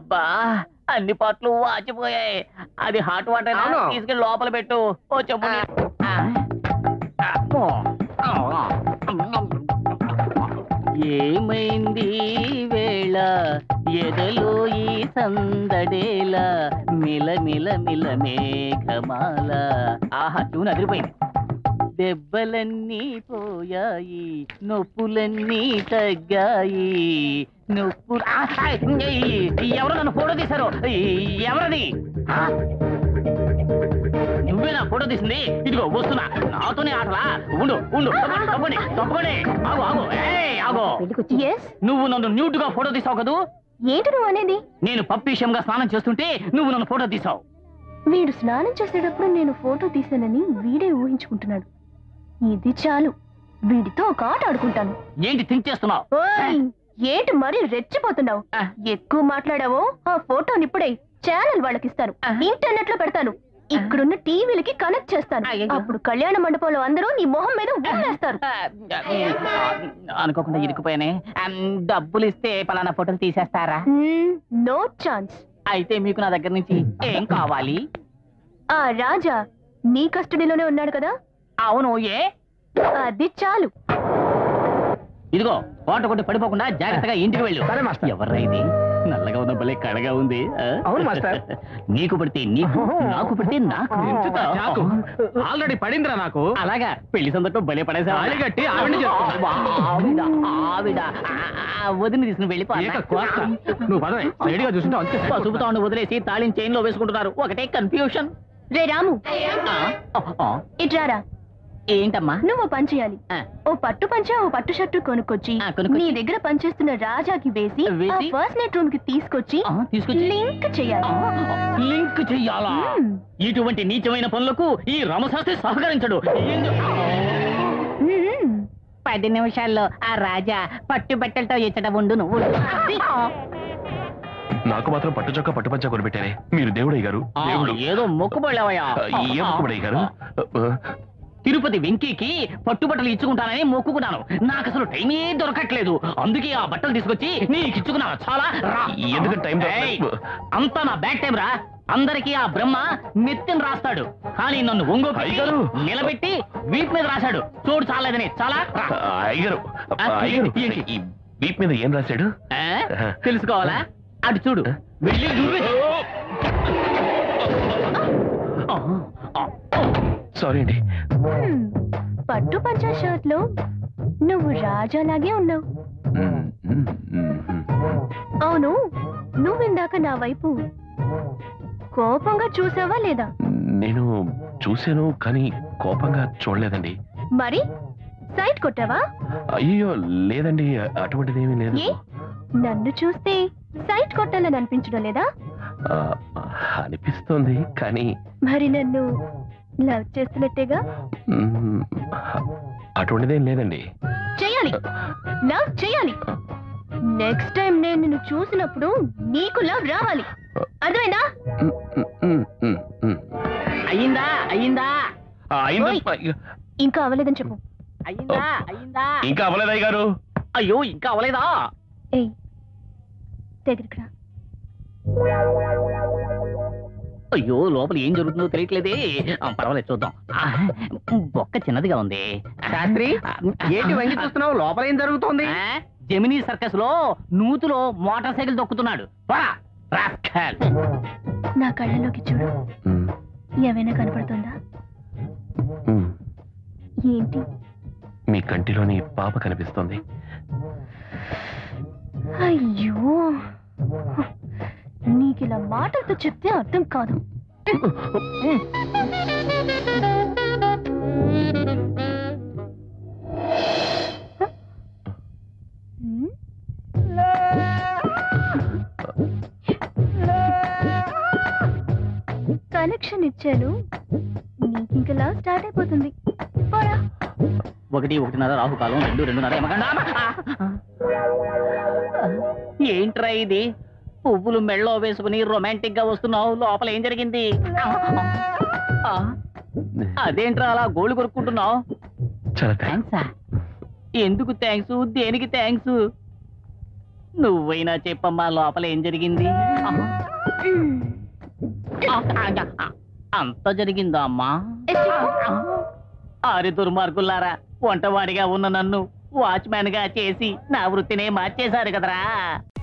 అబ్బా అన్ని పట్లు వాచిపోయాయి అది హాట్ వాటర్ అవును. తీసుకెళ్ళి లోపల పెట్టు ఓ చెప్పు నీ- ఆ. అమ్మో. ఏమైంది ఈ వేళ ఎదలో ఈ సందడేల మిల మిల మిల మేఘమాల ఆహా ట్యూన్ అదిరిపోయింది దెబ్బలన్నీ పోయాయి నొప్పులన్నీ తగ్గాయి నొప్పు ఆ, ఆ, ఈ- ఎవరు నన్ను ఫోటో తీశారు ఈ- ఎవరది ఆ? నువ్వే నా ఫోటో తీసింది ఇదిగో వస్తున్నా నాతోనే ఆటలా ఉండు ఉండు తప్పండి తప్పండి తప్పండి ఆగు ఆగు ఏయ్ ఆగు ఎస్ నువ్వు నన్ను న్యూట్ గా ఫోటో తీసావు కదూ ఏంటి నువ్వు అనేది నేను పప్పిషంగా స్నానం చేస్తుంటే నువ్వు నన్ను ఫోటో తీసావు వీడు స్నానం చేసేటప్పుడు నేను ఫోటో తీశానని వీడే ఊహించుకుంటున్నాడు ఇది చాలు వీడితో ఒక ఆట ఆడుకుంటాను ఏంటి థింక్ చేస్తున్నావు ఓయ్, ఏంటి మరి రెచ్చిపోతున్నావు ఆ. ఎక్కువ మాట్లాడావో ఆ ఫోటోని ఇప్పుడే ఛానల్ వాళ్ళకిస్తాను ఆహా. ఇంటర్నెట్ లో పెడతాను ఇక్కడున్న టీవీలకి కనెక్ట్ చేస్తాను అయ్యయ్యో. అప్పుడు కళ్యాణ మండపంలో అందరూ నీ మొహం మీద ఊరేస్తారు అనుకోకుండా ఇరుకుపోయానే అమ్, డబ్బులు ఇస్తే పలానా ఫోటోలు తీసేస్తారా నో ఛాన్స్ అయితే మీకు నా దగ్గర నుంచి ఏం కావాలి ఆ రాజా నీ కస్టడీలోనే ఉన్నాడు కదా అవును ఏ అది చాలు ఇదిగో కోట కొట్టి పడిపోకుండా జాగ్రత్తగా ఇంటికి వెళ్ళు సరే, మాస్టర్. ఎవర్రా ఇది నల్లగా ఉన్న భలే కడగా ఉంది ఆ? అవును, మాస్టర్. నీకు పడితే నీకు నాకు పడితే నాకు ఆల్రెడీ పడిందిరా నాకు అలాగా పెళ్లి సందర్భం భలే పడేసా తాళి కట్టి ఆవిడని చేసుకో. ఆవిడ ఆవిడ ఆ, ఆ, వదిన తీసుకుని వెళ్ళిపో ఏక కోస్త నువ్వు పదవే సైడ్ గా చూస్తుంటే అంతే పసుపుతో ఉండి వదిలేసి తాళిని చైన్ లో వేసుకుంటున్నారు ఒకటే కన్ఫ్యూషన్ రే రాము ఆ, ఇట్రారా ఏంటమ్మా నువ్వు పని చేయాలి ఆ. ఓ పట్టు పంచ ఓ పట్టు షర్టు కొనుక్కొచ్చి ఆ, కొనుక్కొచ్చి. నీ దగ్గర పనిచేస్తున్న రాజాకి వేసి ఆ వేసి? ఫస్ట్ నైట్ రూమ్ కి తీసుకొచ్చి ఆ, తీసుకొచ్చి లింక్ చేయాలి లింక్ చెయ్యాలా మ్మ్. ఇటువంటి నీచమైన పనులకు ఈ రామశాస్త్రి సహకరించడు ఎందు- మ్మ్. పది నిమిషాల్లో ఆ రాజా పట్టు బట్టలతో ఇచ్చట ఉండు నువ్వు నాకు మాత్రం పట్టు చొక్క పట్టు పంచ కొనిపెట్టారే మీరు దేవుడయ్య గారు ఆ, దేవుడు ఏదో మొక్కుబడలేవయ్యా ఆ, ఏం మొక్కుబడయ్య గారు తిరుపతి వెంకీకి పట్టుబట్టలు ఇచ్చుకుంటానని మొక్కుకున్నాను నాకు అసలు టైమే దొరకట్లేదు అందుకే ఆ బట్టలు తీసుకొచ్చి నీకు ఇచ్చుకున్నాను చాలా రా. ఎందుకు టైం దొరకలేదు? ఏయ్, అంతా నా బ్యాక్ టైం రా అందరికీ ఆ బ్రహ్మ నెత్తిని రాస్తాడు కానీ నన్ను ఒంగో అయ్యగారు. నిలబెట్టి వీప్ మీద రాశాడు చూడు చాలేదని చాలా రా. అయ్యగారు ఆ, అయ్యగారు ఏంటి? ఈ వీప్ మీద ఏం రాశాడు ఆ? తెలుసుకోవాలా అటు చూడు వెళ్ళి నువ్వే ఆ, ఆ, ఆ. సారీ అండి మ్మ్. పట్టు పంచ షర్ట్ లో నువ్వు రాజాలాగే ఉన్నావు మ్మ్, మ్మ్, మ్మ్, మ్మ్. అవును నువ్విందాక నా వైపు కోపంగా చూసావా లేదా నేను చూశాను కానీ కోపంగా చూడలేదండి మరి సైట్ కొట్టావా అయ్యో లేదండి అటువంటిది ఏమీ లేదు ఏ? నన్ను చూస్తే సైట్ కొట్టాలని అనిపించడం లేదా ఆ, అనిపిస్తోంది కానీ మరి నన్ను లవ్ చేస్తున్నట్టేగా మ్మ్, అటువంటిదేం లేదండి చేయాలి లవ్ చేయాలి నెక్స్ట్ టైం నేను నిన్ను చూసినప్పుడు నీకు లవ్ రావాలి అర్థమైందా మ్మ్, మ్మ్, మ్మ్, మ్మ్. అయ్యిందా అయ్యిందా ఆ, అయిందా? ఓయ్. అయ్యో, ఇంకా అవ్వలేదని చెప్పు అయ్యిందా అయ్యిందా ఇంకా అవ్వలేదయ్య గారు అయ్యో ఇంకా అవలేదా ఏయ్ దగ్గరికి రా అయ్యో లోపల ఏం జరుగుతుందో తెలియట్లేదే ఆ, పర్వాలేదు చూద్దాం ఆ, బొక్క చిన్నదిగా ఉంది శాస్త్రి ఏంటి వంగి చూస్తున్నావు లోపల ఏం జరుగుతోంది ఆ, జెమినీ సర్కస్ లో నూతులో మోటార్ సైకిల్ దొక్కుతున్నాడు పోరా, rascal. నా కళ్ళలోకి చూడు మ్మ్, ఏమైనా కనపడుతుందా మ్మ్. ఏంటి మీ కంటిలోని పాప కనిపిస్తోంది అయ్యో నీకిలా మాటలతో చెప్తే అర్థం కాదు హ్మ్? కనెక్షన్ ఇచ్చాను నీకింకలా స్టార్ట్ అయిపోతుంది పోరా ఒకటి ఒకటిన్నర రాహుకాలం రెండు రెండున్నర యమగండ. ఆ, ఆ. ఏంట్రా ఇది పువ్వులు మెళ్ళో వేసుకుని రొమాంటిక్ గా వస్తున్నావు లోపల ఏం జరిగింది ఆ, అదేంట్రా అలా గోళ్ళు కొరుక్కుంటున్నావు చాలా థాంక్స్. థ్యాంక్సా ఎందుకు థ్యాంక్స్ దేనికి థ్యాంక్స్ నువ్వైనా చెప్పమ్మా లోపల ఏం జరిగింది అంత జరిగిందా అమ్మా ఆరి దుర్మార్గులారా వంటవాడిగా ఉన్న నన్ను వాచ్మ్యాన్ గా చేసి నా వృత్తినే మార్చేశారు కదరా